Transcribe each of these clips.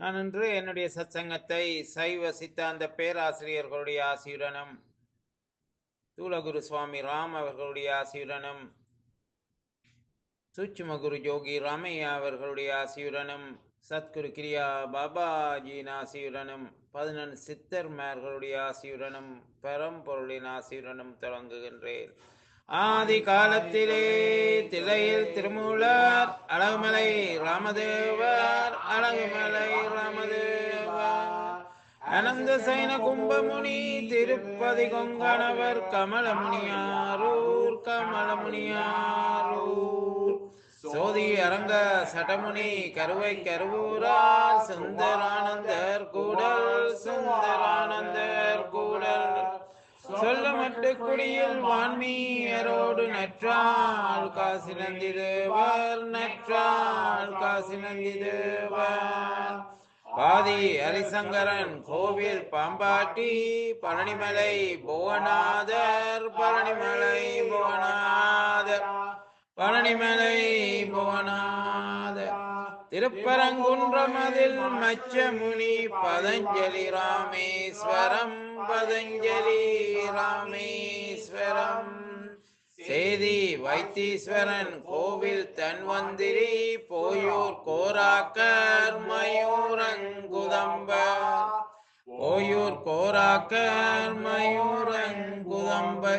நான் இன்று என்னுடைய சத்சங்கத்தை சைவ சித்தாந்த பேராசிரியர்களுடைய ஆசியுடனும் தூலகுரு சுவாமி ராம் அவர்களுடைய ஆசியுடனும் சூட்சும குரு ஜோகி ராமையா அவர்களுடைய ஆசியுடனும் சத்குரு கிரியா பாபாஜியின் ஆசியுடனும் பதினெண் சித்தர்மார்களுடைய ஆசியுடனும் பரம்பொருளின் ஆசியுடனும் தொடங்குகின்றேன் ஆதி காலத்திலே தில்லையில் திருமூலர் அழகுமலை ராமதேவர் அழகுமலை ராமதேவர் அனந்த சைன கும்பமுனி திருப்பதி கொங்கணவர் கமலமுனியாரூர் கமலமுனியாரூர் சோதி அரங்க சடமுனி கருவை கருவூரார் சுந்தரானந்தர் கூடல் சுந்தரானந்தர் கூடல் சொல்லமட்டு குடியில் வான்மீயரோடு நற்றாள் காசி நந்திதேவர் நற்றாள் காசி நந்திதேவர் பாதி ஹரிசங்கரன் கோவில் பாம்பாட்டி பழனிமலை புவனாதர் பழனிமலை புவனாதர் பழனிமலை புவனாதர் திருப்பரங்குன்றமதில் மச்சமுனி பதஞ்சலி ராமேஸ்வரம் பதஞ்சலி ராமேஸ்வரம் சேதி வைத்தீஸ்வரன் கோவில் தன்வந்திரி போயூர் கோராக்கர் மயூரங்குதம்பர் போயூர் கோராக்கர் மயூரங்குதம்பை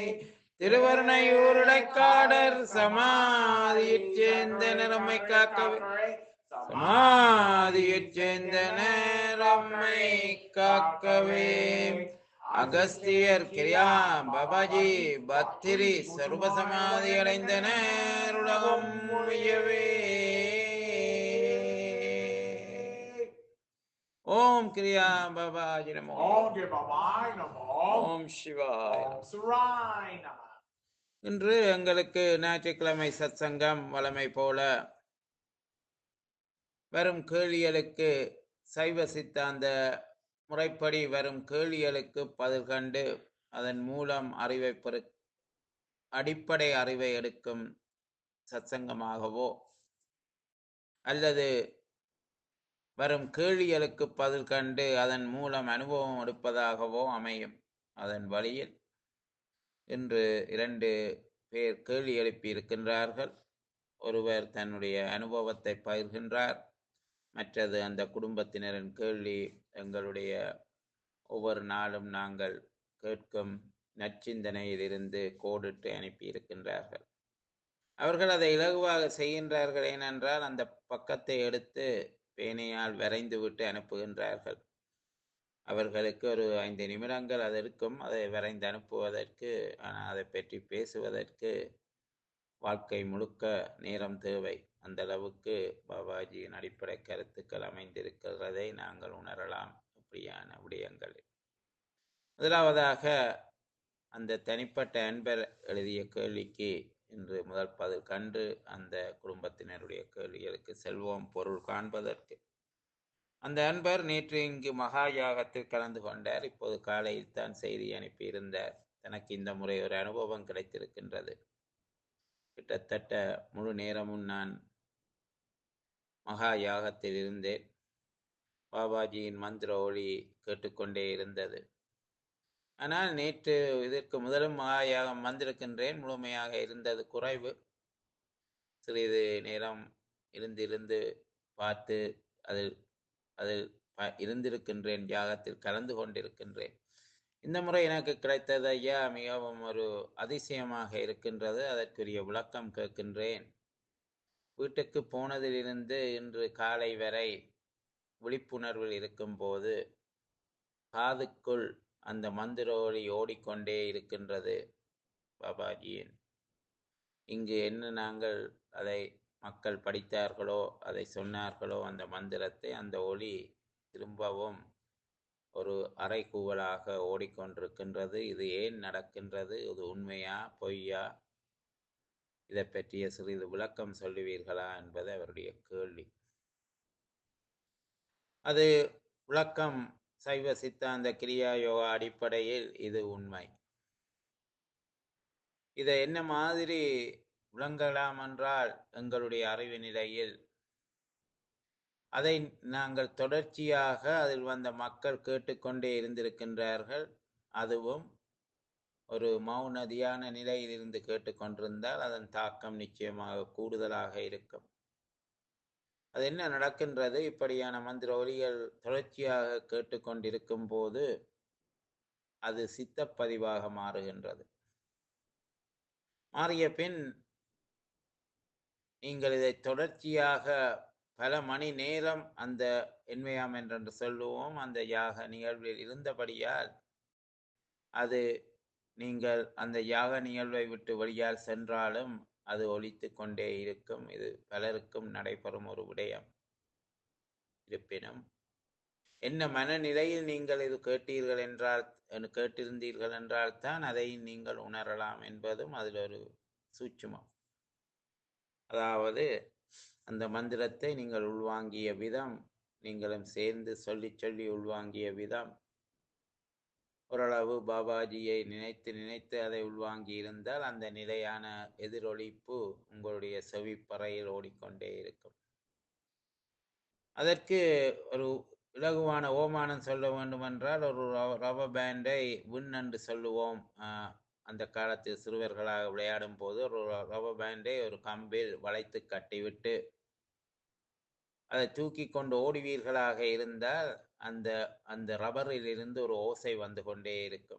திருவர்ணையூருடைக்காடர் சமாதியிற் சேர்ந்த நிறமை காக்கவே சமாதியிற் சேர்ந்த நேரம்மை காக்கவே அகஸ்தியர் கிரியா பாபாஜி பத்திரி சர்வசமாதி அடைந்தனர் உலகம் முழியவே ஓம் கிரியா பாபாஜி நமோ Om Givamai Namo. ஓம் சிவாய் Om Sarai Namo. இன்று எங்களுக்கு ஞாயிற்றுக்கிழமை சத்சங்கம் வழமை போல வரும் கேள்விகளுக்கு சைவ சித்தாந்த முறைப்படி வரும் கேள்விகளுக்கு பதில் கண்டு அதன் மூலம் அறிவை பெரு அடிப்படை அறிவை எடுக்கும் சத்சங்கமாகவோ அல்லது வரும் கேள்விகளுக்கு பதில் கண்டு அதன் மூலம் அனுபவம் எடுப்பதாகவோ அமையும் அதன் வழியில் இன்று இரண்டு பேர் கேள்வி எழுப்பி இருக்கின்றார்கள் ஒருவர் தன்னுடைய அனுபவத்தை பகிர்கின்றார் மற்றது அந்த குடும்பத்தினரின் கேள்வி எங்களுடைய ஒவ்வொரு நாளும் நாங்கள் கேட்கும் நற்சிந்தனையிலிருந்து கோடிட்டு அனுப்பி இருக்கின்றார்கள் அவர்கள் அதை இலகுவாக செய்கின்றார்கள் ஏனென்றால் அந்த பக்கத்தை எடுத்து பேனையால் வரைந்து விட்டு அனுப்புகின்றார்கள் அவர்களுக்கு ஒரு ஐந்து நிமிடங்கள் அது இருக்கும் அதை வரைந்து அனுப்புவதற்கு ஆனால் அதை பற்றி பேசுவதற்கு வாழ்க்கை முழுக்க நேரம் தேவை அந்த அளவுக்கு பாபாஜியின் அடிப்படை கருத்துக்கள் அமைந்திருக்கிறதை நாங்கள் உணரலாம் அப்படியான விடயங்களில் முதலாவதாக அந்த தனிப்பட்ட அன்பர் எழுதிய கேள்விக்கு இன்று முதல் பதில் கண்டு அந்த குடும்பத்தினருடைய கேள்விகளுக்கு செல்வோம் பொருள் காண்பதற்கு அந்த அன்பர் நேற்று இங்கு மகா யாகத்தில் கலந்து கொண்டார் இப்போது காலையில் தான் செய்தி அனுப்பியிருந்தார் தனக்கு இந்த முறை ஒரு அனுபவம் கிடைத்திருக்கின்றது கிட்டத்தட்ட முழு நேரமும் நான் மகா யாகத்தில் இருந்தேன் பாபாஜியின் மந்திர ஒளி கேட்டுக்கொண்டே இருந்தது ஆனால் நேற்று இதற்கு முதலும் மகா யாகம் வந்திருக்கின்றேன் முழுமையாக இருந்தது குறைவு சிறிது நேரம் இருந்திருந்து பார்த்து அதில் அதில் ப- இருந்திருக்கின்றேன் யாகத்தில் கலந்து கொண்டிருக்கின்றேன் இந்த முறை எனக்கு கிடைத்தது ஐயா மிகவும் ஒரு அதிசயமாக இருக்கின்றது அதற்குரிய விளக்கம் கேட்கின்றேன் வீட்டுக்கு போனதிலிருந்து இன்று காலை வரை விழிப்புணர்வில் இருக்கும்போது காதுக்குள் அந்த மந்திர ஒலி ஓடிக்கொண்டே இருக்கின்றது பாபாஜியின் இங்கு என்ன நாங்கள் அதை மக்கள் படித்தார்களோ அதை சொன்னார்களோ அந்த மந்திரத்தை அந்த ஒளி திரும்பவும் ஒரு அறைகூவலாக ஓடிக்கொண்டிருக்கின்றது இது ஏன் நடக்கின்றது இது உண்மையா பொய்யா இதை பற்றிய சிறிது விளக்கம் சொல்லுவீர்களா என்பது அவருடைய கேள்வி அது விளக்கம் சைவ சித்தாந்த கிரியா யோகா அடிப்படையில் இது உண்மை இதை என்ன மாதிரி விளங்கலாம் என்றால் எங்களுடைய அறிவு நிலையில் அதை நாங்கள் தொடர்ச்சியாக அதில் வந்த மக்கள் கேட்டுக்கொண்டே இருந்திருக்கின்றார்கள் அதுவும் ஒரு மௌன தியான நிலையில் இருந்து கேட்டுக்கொண்டிருந்தால் அதன் தாக்கம் நிச்சயமாக கூடுதலாக இருக்கும் அது என்ன நடக்கின்றது இப்படியான மந்திர ஒலிகள் தொடர்ச்சியாக கேட்டுக்கொண்டிருக்கும் போது அது சித்தப்பதிவாக மாறுகின்றது மாறிய பின் நீங்கள் இதை தொடர்ச்சியாக பல மணி நேரம் அந்த என்மையாம் என்று சொல்லுவோம் அந்த யாக நிகழ்வில் இருந்தபடியால் அது நீங்கள் அந்த யாக நிகழ்வை விட்டு வெளியால் சென்றாலும் அது ஒலித்து கொண்டே இருக்கும் இது பலருக்கும் நடைபெறும் ஒரு விடயம் இருப்பினும் என்ன மனநிலையில் நீங்கள் இது கேட்டீர்கள் என்றால் கேட்டிருந்தீர்கள் என்றால் தான் அதை நீங்கள் உணரலாம் என்பதும் அதில் ஒரு சூட்சுமம் அதாவது அந்த மந்திரத்தை நீங்கள் உள்வாங்கிய விதம் நீங்களும் சேர்ந்து சொல்லி சொல்லி உள்வாங்கிய விதம் ஓரளவு பாபாஜியை நினைத்து நினைத்து அதை உள்வாங்கி இருந்தால் அந்த நிலையான எதிரொலிப்பு உங்களுடைய செவிப்பறையில் ஓடிக்கொண்டே இருக்கும் அதற்கு ஒரு இலகுவான ஓமானம் சொல்ல வேண்டுமென்றால் ஒரு ரப்பர் பேண்டை விண் என்று சொல்லுவோம் அந்த காலத்தில் சிறுவர்களாக விளையாடும் போது ஒரு ரப்பர் பேண்டை ஒரு கம்பில் வளைத்து கட்டிவிட்டு அதை தூக்கி கொண்டு ஓடுவீர்களாக இருந்தால் அந்த அந்த ரப்பரில் இருந்து ஒரு ஓசை வந்து கொண்டே இருக்கும்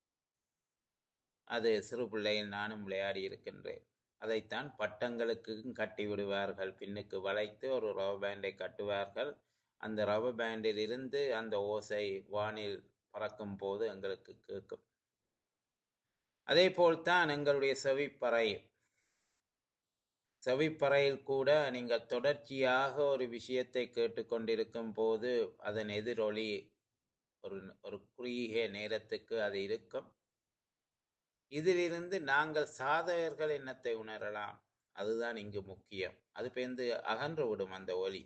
அது சிறு பிள்ளையில் நானும் விளையாடி இருக்கின்றேன் அதைத்தான் பட்டங்களுக்கும் கட்டி விடுவார்கள் பின்னுக்கு வளைத்து ஒரு ரப்பர் பேண்டை கட்டுவார்கள் அந்த ரப்பர் பேண்டில் இருந்து அந்த ஓசை வானில் பறக்கும் போது எங்களுக்கு கேட்கும் அதே போல்தான் எங்களுடைய செவிப்பறை செவிப்பறையில் கூட நீங்கள் தொடர்ச்சியாக ஒரு விஷயத்தை கேட்டுக்கொண்டிருக்கும் போது அதன் எதிரொலி ஒரு ஒரு குறுகிய நேரத்துக்கு அது இருக்கும் இதிலிருந்து நாங்கள் சாதகர்கள் எண்ணத்தை உணரலாம் அதுதான் இங்கு முக்கியம் அது பேர்ந்து அகன்று விடும் அந்த ஒலி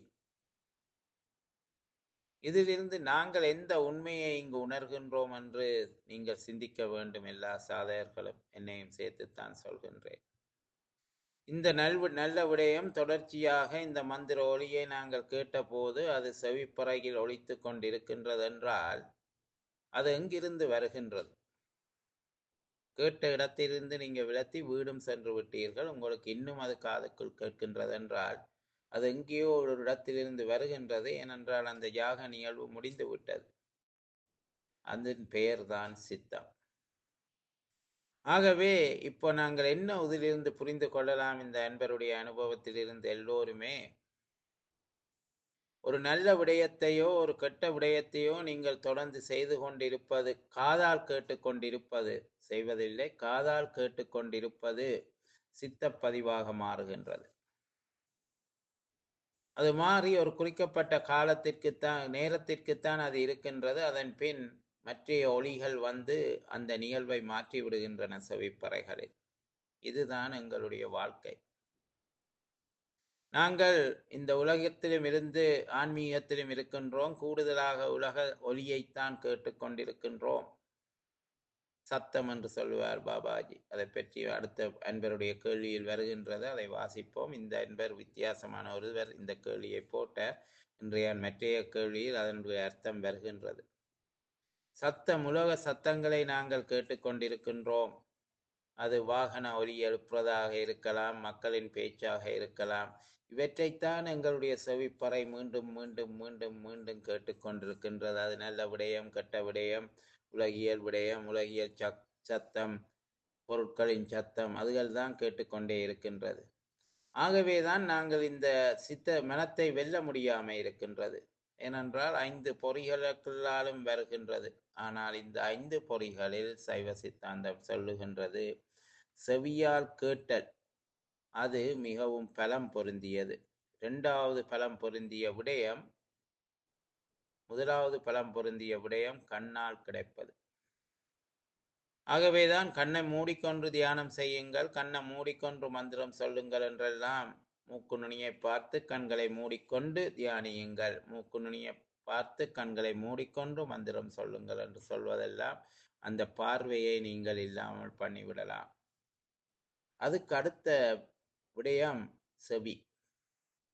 இதிலிருந்து நாங்கள் எந்த உண்மையை இங்கு உணர்கின்றோம் என்று நீங்கள் சிந்திக்க வேண்டும் எல்லா சாதகர்களும் என்னையும் சேர்த்துத்தான் சொல்கின்றேன் இந்த நல்வு நல்ல விடயம் தொடர்ச்சியாக இந்த மந்திர ஒளியை நாங்கள் கேட்டபோது அது செவிப்பறையில் ஒழித்து கொண்டிருக்கின்றது என்றால் அது எங்கிருந்து வருகின்றது கேட்ட இடத்திலிருந்து நீங்க விளத்தி வீடும் சென்று விட்டீர்கள் உங்களுக்கு இன்னும் அது காதுக்குள் கேட்கின்றது என்றால் அது எங்கேயோ ஒரு இடத்திலிருந்து வருகின்றது ஏனென்றால் அந்த யாக நிகழ்வு முடிந்து விட்டது அதன் பெயர்தான் சித்தம் ஆகவே இப்போ நாங்கள் என்ன இதிலிருந்து புரிந்து கொள்ளலாம் இந்த அன்பருடைய அனுபவத்திலிருந்து எல்லோருமே ஒரு நல்ல விடயத்தையோ ஒரு கெட்ட விடயத்தையோ நீங்கள் தொடர்ந்து செய்து கொண்டிருப்பது காதால் கேட்டுக்கொண்டிருப்பது செய்வதில்லை காதால் கேட்டுக்கொண்டிருப்பது சித்தப்பதிவாக மாறுகின்றது அது மாறி ஒரு குறிக்கப்பட்ட காலத்திற்குத்தான் நேரத்திற்குத்தான் அது இருக்கின்றது அதன் பின் மற்றைய ஒளிகள் வந்து அந்த நிகழ்வை மாற்றி விடுகின்றன செவிப்பறைகளில் இதுதான் எங்களுடைய வாழ்க்கை நாங்கள் இந்த உலகத்திலும் இருந்து ஆன்மீகத்திலும் இருக்கின்றோம் கூடுதலாக உலக ஒலியைத்தான் கேட்டுக்கொண்டிருக்கின்றோம் சத்தம் என்று சொல்லுவார் பாபாஜி அதை பற்றி அடுத்த அன்பருடைய கேள்வியில் வருகின்றது அதை வாசிப்போம் இந்த அன்பர் வித்தியாசமான ஒருவர் இந்த கேள்வியை போட்ட இன்றைய மற்றைய கேள்வியில் அதனுடைய அர்த்தம் வருகின்றது சத்தம் உலக சத்தங்களை நாங்கள் கேட்டுக்கொண்டிருக்கின்றோம் அது வாகன ஒலி எழுப்புவதாக இருக்கலாம் மக்களின் பேச்சாக இருக்கலாம் இவற்றைத்தான் எங்களுடைய செவிப்பறை மீண்டும் மீண்டும் மீண்டும் மீண்டும் கேட்டுக்கொண்டிருக்கின்றது அது நல்ல விடயம் கெட்ட விடயம் உலகியல் விடயம் உலகியல் சக் சத்தம் பொருட்களின் சத்தம் அதுகள் தான் கேட்டுக்கொண்டே இருக்கின்றது ஆகவேதான் நாங்கள் இந்த சித்த மனத்தை வெல்ல முடியாம இருக்கின்றது ஏனென்றால் ஐந்து பொறிகளுக்குள்ளாலும் வருகின்றது ஆனால் இந்த ஐந்து பொறிகளில் சைவ சித்தாந்தம் சொல்லுகின்றது செவியால் கேட்டல் அது மிகவும் பலம் பொருந்தியது இரண்டாவது பலம் பொருந்திய விடயம் முதலாவது பலம் பொருந்திய விடயம் கண்ணால் கிடைப்பது ஆகவேதான் கண்ணை மூடிக்கொண்டு தியானம் செய்யுங்கள் கண்ணை மூடிக்கொண்டு மந்திரம் சொல்லுங்கள் என்றெல்லாம் மூக்கு நுனியை பார்த்து கண்களை மூடிக்கொண்டு தியானியுங்கள் மூக்கு நுனியை பார்த்து கண்களை மூடிக்கொண்டு மந்திரம் சொல்லுங்கள் என்று சொல்வதெல்லாம் அந்த பார்வையை நீங்கள் இல்லாமல் பண்ணிவிடலாம் அதுக்கு அடுத்த விடயம் செவி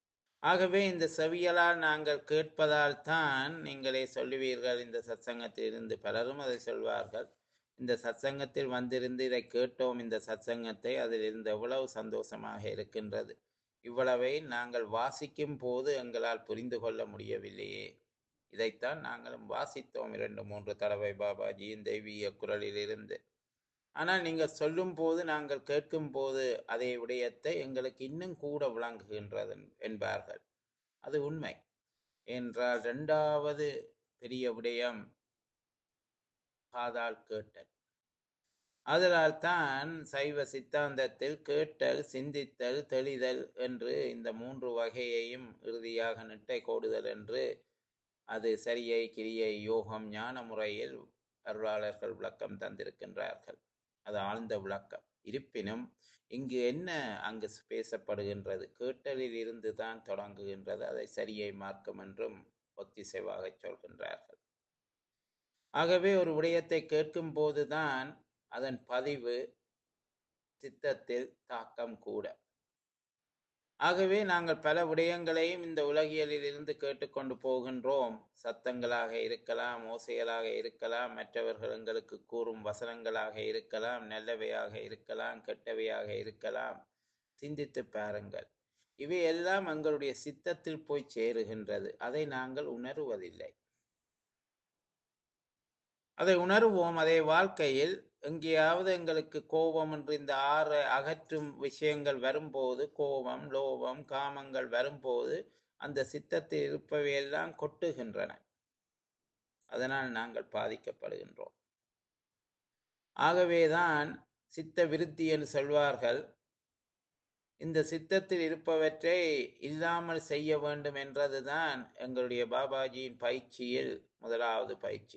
ஆகவே இந்த செவியலால் நாங்கள் கேட்பதால் தான் நீங்களே சொல்லுவீர்கள் இந்த சத்சங்கத்தில் இருந்து பலரும் அதை சொல்வார்கள் இந்த சத்சங்கத்தில் வந்திருந்து இதை கேட்டோம் இந்த சத்சங்கத்தை அதில் இருந்து எவ்வளவு சந்தோஷமாக இருக்கின்றது இவ்வளவை நாங்கள் வாசிக்கும் போது எங்களால் புரிந்து கொள்ள முடியவில்லையே இதைத்தான் நாங்களும் வாசித்தோம் இரண்டு மூன்று தடவை பாபாஜியின் தெய்வீக குரலில் இருந்து ஆனால் நீங்கள் சொல்லும் போது நாங்கள் கேட்கும் போது அதே விடயத்தை எங்களுக்கு இன்னும் கூட விளங்குகின்றது என்பார்கள் அது உண்மை என்றால் இரண்டாவது பெரிய விடயம் காதால் கேட்டல் அதனால் தான் சைவ சித்தாந்தத்தில் கேட்டல் சிந்தித்தல் தெளிதல் என்று இந்த மூன்று வகையையும் இறுதியாக நிட்டை கோடுதல் என்று அது சரியை கிரியை யோகம் ஞான முறையில் அருளாளர்கள் விளக்கம் தந்திருக்கின்றார்கள் அது ஆழ்ந்த விளக்கம் இருப்பினும் இங்கு என்ன அங்கு பேசப்படுகின்றது கேட்டலில் இருந்து தான் தொடங்குகின்றது அதை சரியை மார்க்கம் என்றும் ஒத்திசைவாக சொல்கின்றார்கள் ஆகவே ஒரு விடயத்தை கேட்கும் போதுதான் அதன் பதிவு சித்தத்தில் தாக்கம் கூட ஆகவே நாங்கள் பல விடயங்களையும் இந்த உலகியலில் இருந்து கேட்டுக்கொண்டு போகின்றோம் சத்தங்களாக இருக்கலாம் ஓசைகளாக இருக்கலாம் மற்றவர்கள் எங்களுக்கு கூறும் வசனங்களாக இருக்கலாம் நல்லவையாக இருக்கலாம் கெட்டவையாக இருக்கலாம் சிந்தித்து பாருங்கள் இவை எல்லாம் எங்களுடைய சித்தத்தில் போய் சேருகின்றது அதை நாங்கள் உணருவதில்லை அதை உணர்வோம் அதே வாழ்க்கையில் எங்கேயாவது எங்களுக்கு கோபம் என்று இந்த ஆறு அகற்றும் விஷயங்கள் வரும்போது கோபம் லோபம் காமங்கள் வரும்போது அந்த சித்தத்தில் இருப்பவையெல்லாம் கொட்டுகின்றன அதனால் நாங்கள் பாதிக்கப்படுகின்றோம் ஆகவேதான் சித்த விருத்தி என்று சொல்வார்கள் இந்த சித்தத்தில் இருப்பவற்றை இல்லாமல் செய்ய வேண்டும் என்றதுதான் எங்களுடைய பாபாஜியின் பயிற்சியில் முதலாவது பயிற்சி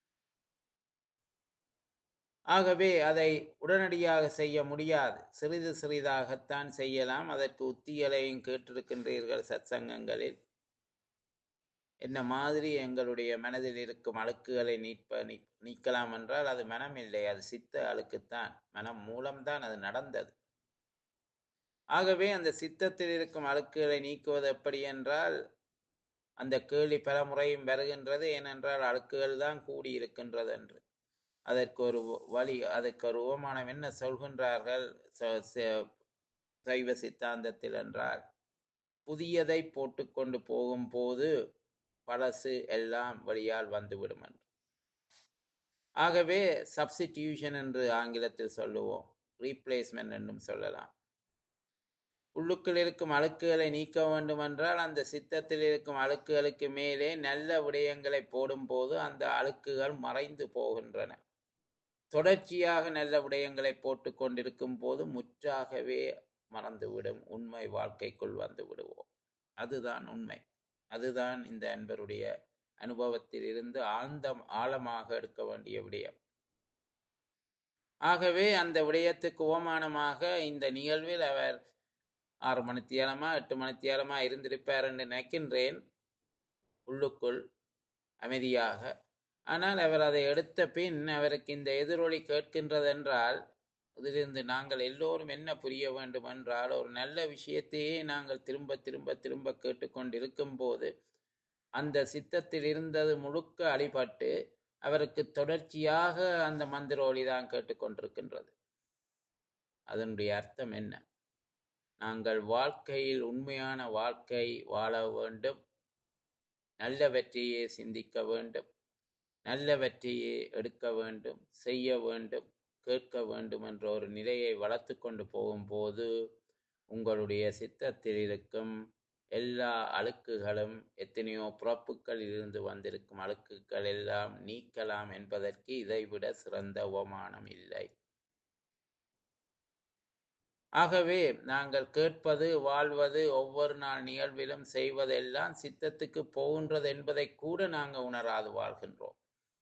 ஆகவே அதை உடனடியாக செய்ய முடியாது சிறிது சிறிதாகத்தான் செய்யலாம் அதற்கு உத்திகளையும் கேட்டிருக்கின்றீர்கள் சத்சங்கங்களில் என்ன மாதிரி எங்களுடைய மனதில் இருக்கும் அழுக்குகளை நீட்ப நீ- நீக்கலாம் என்றால் அது மனம் இல்லை அது சித்த அழுக்குத்தான் மனம் மூலம்தான் அது நடந்தது ஆகவே அந்த சித்தத்தில் இருக்கும் அழுக்குகளை நீக்குவது எப்படி என்றால் அந்த கேள்வி பல முறையும் வருகின்றது ஏனென்றால் அழுக்குகள் தான் கூடி இருக்கின்றது என்று அதற்கு ஒரு வழி அதற்கு ஒரு உபமானம் என்ன சொல்கின்றார்கள் ச- ச- சைவ சித்தாந்தத்தில் என்றால் புதியதை போட்டுக்கொண்டு போகும்போது பழசு எல்லாம் வழியால் வந்துவிடும் என்று ஆகவே சப்ஸ்டிடியூஷன் என்று ஆங்கிலத்தில் சொல்லுவோம் ரீப்ளேஸ்மெண்ட் என்றும் சொல்லலாம் உள்ளுக்குள் இருக்கும் அழுக்குகளை நீக்க வேண்டுமென்றால் அந்த சித்தத்தில் இருக்கும் அழுக்குகளுக்கு மேலே நல்ல விடயங்களை போடும்போது அந்த அழுக்குகள் மறைந்து போகின்றன தொடர்ச்சியாக நல்ல விடயங்களை போட்டு கொண்டிருக்கும் போது முற்றாகவே மறந்துவிடும் உண்மை வாழ்க்கைக்குள் வந்து விடுவோம் அதுதான் உண்மை அதுதான் இந்த அன்பருடைய அனுபவத்தில் இருந்து ஆழ்ந்த ஆழமாக எடுக்க வேண்டிய விடயம் ஆகவே அந்த விடயத்துக்கு உபமானமாக இந்த நிகழ்வில் அவர் ஆறு மணித்தியாலமா எட்டு மணித்தியாலமா இருந்திருப்பார் என்று நினைக்கின்றேன் உள்ளுக்குள் அமைதியாக ஆனால் அவர் அதை எடுத்த பின் அவருக்கு இந்த எதிரொலி கேட்கின்றதென்றால் இதிலிருந்து நாங்கள் எல்லோரும் என்ன புரிய வேண்டும் என்றால் ஒரு நல்ல விஷயத்தையே நாங்கள் திரும்ப திரும்ப திரும்ப கேட்டுக்கொண்டிருக்கும் போது அந்த சித்தத்தில் இருந்தது முழுக்க அடிபட்டு அவருக்கு தொடர்ச்சியாக அந்த மந்திர ஒலி தான் கேட்டுக்கொண்டிருக்கின்றது அதனுடைய அர்த்தம் என்ன நாங்கள் வாழ்க்கையில் உண்மையான வாழ்க்கை வாழ வேண்டும் நல்லவற்றையே சிந்திக்க வேண்டும் நல்லவற்றையே எடுக்க வேண்டும் செய்ய வேண்டும் கேட்க வேண்டும் என்ற ஒரு நிலையை வளர்த்து கொண்டு போகும்போது உங்களுடைய சித்தத்தில் இருக்கும் எல்லா அழுக்குகளும் எத்தனையோ பிறப்புகளில் இருந்து வந்திருக்கும் அழுக்குகள் எல்லாம் நீக்கலாம் என்பதற்கு இதைவிட சிறந்த உபமானம் இல்லை ஆகவே நாங்கள் கேட்பது வாழ்வது ஒவ்வொரு நாள் நிகழ்விலும் செய்வதெல்லாம் சித்தத்துக்கு போகின்றது என்பதை கூட நாங்கள் உணராது வாழ்கின்றோம்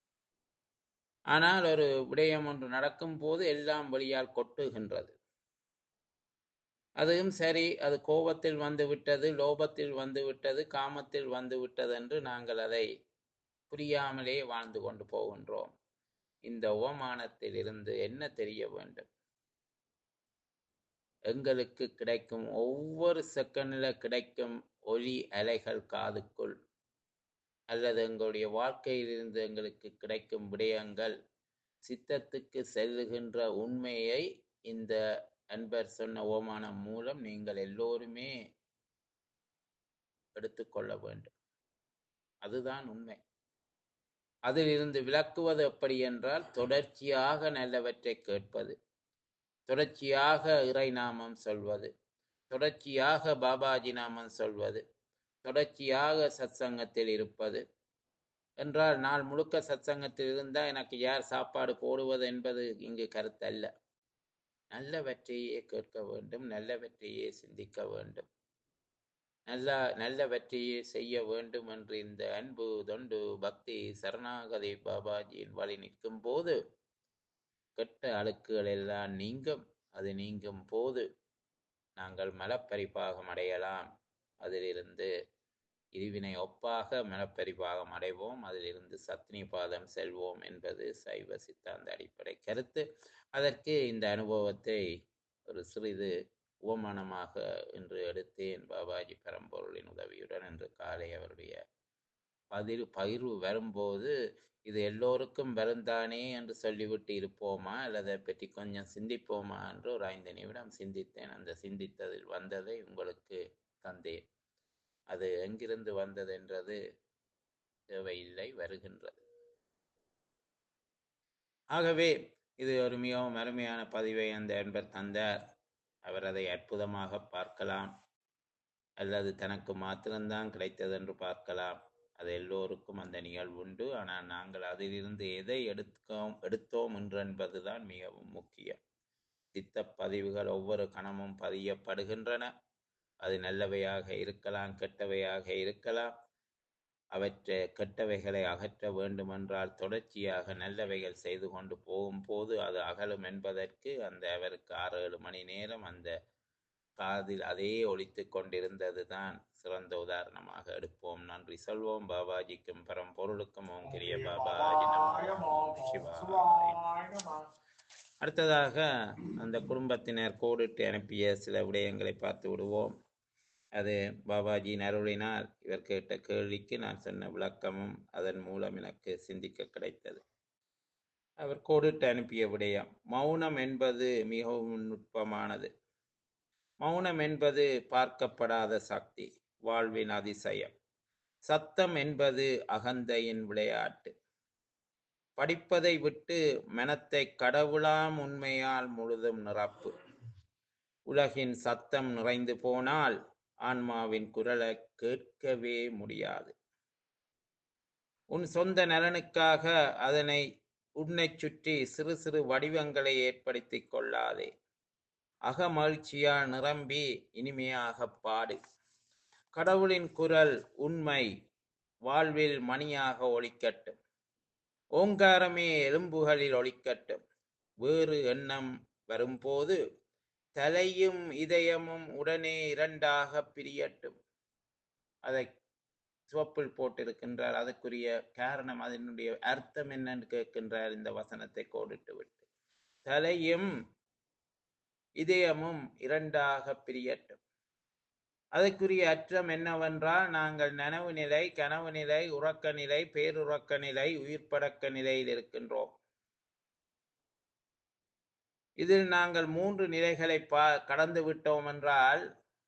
ஆனால் ஒரு விடயம் ஒன்று நடக்கும் போது எல்லாம் வெளியால் கொட்டுகின்றது அதுவும் சரி அது கோபத்தில் வந்து விட்டது லோபத்தில் வந்து விட்டது காமத்தில் வந்து விட்டது என்று நாங்கள் அதை புரியாமலே வாழ்ந்து கொண்டு போகின்றோம் இந்த ஓமானத்தில் இருந்து என்ன தெரிய வேண்டும் எங்களுக்கு கிடைக்கும் ஒவ்வொரு செகண்டில் கிடைக்கும் ஒலி அலைகள் காதுக்குள் அல்லது எங்களுடைய வாழ்க்கையிலிருந்து எங்களுக்கு கிடைக்கும் விடயங்கள் சித்தத்துக்கு செல்லுகின்ற உண்மையை இந்த அன்பர் சொன்ன ஓமானம் மூலம் நீங்கள் எல்லோருமே எடுத்துக்கொள்ள வேண்டும் அதுதான் உண்மை அதிலிருந்து விளக்குவது எப்படி என்றால் தொடர்ச்சியாக நல்லவற்றை கேட்பது தொடர்ச்சியாக இறை நாமம் சொல்வது தொடர்ச்சியாக பாபாஜி நாமம் சொல்வது தொடர்ச்சியாக சத்சங்கத்தில் இருப்பது என்றால் நாள் முழுக்க சத்சங்கத்தில் இருந்தால் எனக்கு யார் சாப்பாடு போடுவது என்பது இங்கு கருத்தல்ல நல்லவற்றையே கேட்க வேண்டும் நல்லவற்றையே சிந்திக்க வேண்டும் நல்ல நல்லவற்றையே செய்ய வேண்டும் என்று இந்த அன்பு தொண்டு பக்தி சரணாகதி பாபாஜியின் வழி நிற்கும் போது கெட்ட அழுக்குகள் எல்லாம் நீங்கும் அது நீங்கும் போது நாங்கள் மலப்பரிபாகம் அடையலாம் அதிலிருந்து இருவினை ஒப்பாக மலப்பரிபாகம் அடைவோம் அதிலிருந்து சத்னி பாதம் செல்வோம் என்பது சைவ சித்தாந்த அடிப்படை கருத்து அதற்கு இந்த அனுபவத்தை ஒரு சிறிது உவமானமாக என்று எடுத்தேன் பாபாஜி பரம்பொருளின் உதவியுடன் என்று காலை அவருடைய பதில் பகிர்வு வரும்போது இது எல்லோருக்கும் வருந்தானே என்று சொல்லிவிட்டு இருப்போமா அல்லது அதை பற்றி கொஞ்சம் சிந்திப்போமா என்று ஒரு ஐந்து நிமிடம் சிந்தித்தேன் அந்த சிந்தித்ததில் வந்ததை உங்களுக்கு தந்தேன் அது எங்கிருந்து வந்தது என்றது தேவையில்லை வருகின்றது ஆகவே இது ஒரு மிகவும் அருமையான பதிவை அந்த என்பர் தந்தார் அவர் அதை அற்புதமாக பார்க்கலாம் அல்லது தனக்கு மாத்திரம்தான் கிடைத்தது என்று பார்க்கலாம் அது எல்லோருக்கும் அந்த நிகழ்வு உண்டு ஆனால் நாங்கள் அதிலிருந்து எதை எடுத்தோம் எடுத்தோம் என்று என்பதுதான் மிகவும் முக்கியம் சித்த பதிவுகள் ஒவ்வொரு கணமும் பதியப்படுகின்றன அது நல்லவையாக இருக்கலாம் கெட்டவையாக இருக்கலாம் அவற்றை கெட்டவைகளை அகற்ற வேண்டுமென்றால் தொடர்ச்சியாக நல்லவைகள் செய்து கொண்டு போகும்போது அது அகலும் என்பதற்கு அந்த அவருக்கு ஆறு ஏழு மணி நேரம் அந்த காதில் அதே ஒழித்து கொண்டிருந்தது தான் சிறந்த உதாரணமாக எடுப்போம் நன்றி சொல்வோம் பாபாஜிக்கும் பரம்பொருளுக்கும் ஓம் கிரிய பாபாஜி நமோ சிவாய அடுத்ததாக அந்த குடும்பத்தினர் கோடிட்டு அனுப்பிய சில விடயங்களை பார்த்து விடுவோம் அது பாபாஜியின் அருளினால் இவர் கேட்ட கேள்விக்கு நான் சொன்ன விளக்கமும் அதன் மூலம் எனக்கு சிந்திக்க கிடைத்தது அவர் கோடிட்டு அனுப்பிய விடயம் மௌனம் என்பது மிகவும் நுட்பமானது மௌனம் என்பது பார்க்கப்படாத சக்தி வாழ்வின் அதிசயம் சத்தம் என்பது அகந்தையின் விளையாட்டு படிப்பதை விட்டு மனத்தை கடவுளாம் உண்மையால் முழுதும் நிரப்பு உலகின் சத்தம் நிறைந்து போனால் ஆன்மாவின் குரலை கேட்கவே முடியாது உன் சொந்த நலனுக்காக அதனை உன்னை சுற்றி சிறு சிறு வடிவங்களை ஏற்படுத்திக் கொள்ளாதே அகமகிழ்ச்சியால் நிரம்பி இனிமையாக பாடு கடவுளின் குரல் உண்மை வாழ்வில் மணியாக ஒலிக்கட்டும் ஓங்காரமே எலும்புகளில் ஒலிக்கட்டும் வேறு எண்ணம் வரும்போது தலையும் இதயமும் உடனே இரண்டாக பிரியட்டும் அதை சிவப்பில் போட்டிருக்கின்றார் அதுக்குரிய காரணம் அதனுடைய அர்த்தம் என்னன்னு கேட்கின்றார் இந்த வசனத்தை கோடிட்டு விட்டு தலையும் இதயமும் இரண்டாக பிரியட்டும் அதற்குரிய அற்றம் என்னவென்றால் நாங்கள் நனவு நிலை கனவு நிலை உறக்க நிலை பேருறக்க நிலை உயிர்ப்படக்க நிலையில் இருக்கின்றோம் இதில் நாங்கள் மூன்று நிலைகளை பா கடந்து விட்டோம் என்றால்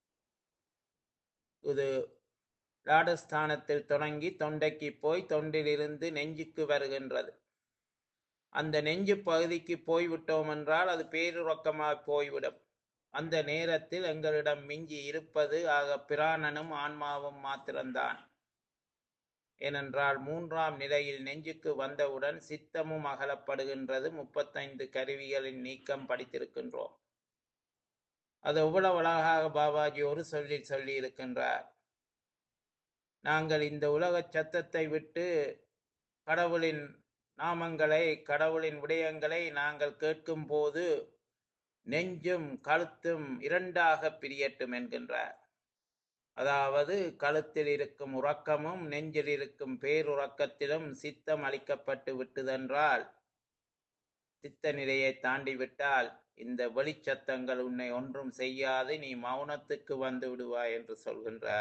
இது லாடஸ்தானத்தில் தொடங்கி தொண்டைக்கு போய் தொண்டிலிருந்து நெஞ்சுக்கு வருகின்றது அந்த நெஞ்சு பகுதிக்கு போய்விட்டோம் என்றால் அது பேருறக்கமாக போய்விடும் அந்த நேரத்தில் எங்களிடம் மிஞ்சி இருப்பது ஆக பிராணனும் ஆன்மாவும் மாத்திரம்தான் ஏனென்றால் மூன்றாம் நிலையில் நெஞ்சுக்கு வந்தவுடன் சித்தமும் அகலப்படுகின்றது முப்பத்தைந்து கருவிகளின் நீக்கம் படித்திருக்கின்றோம் அது எவ்வளவு அழகாக பாபாஜி ஒரு சொல்லி சொல்லி இருக்கின்றார் நாங்கள் இந்த உலக சத்தத்தை விட்டு கடவுளின் நாமங்களை கடவுளின் விடயங்களை நாங்கள் கேட்கும் போது நெஞ்சும் கழுத்தும் இரண்டாக பிரியட்டும் என்கின்றார் அதாவது கழுத்தில் இருக்கும் உறக்கமும் நெஞ்சில் இருக்கும் பேருறக்கத்திலும் சித்தம் அளிக்கப்பட்டு விட்டதென்றால் சித்த நிலையை தாண்டி விட்டால் இந்த வெளிச்சத்தங்கள் உன்னை ஒன்றும் செய்யாது நீ மௌனத்துக்கு வந்து விடுவாய் என்று சொல்கின்றார்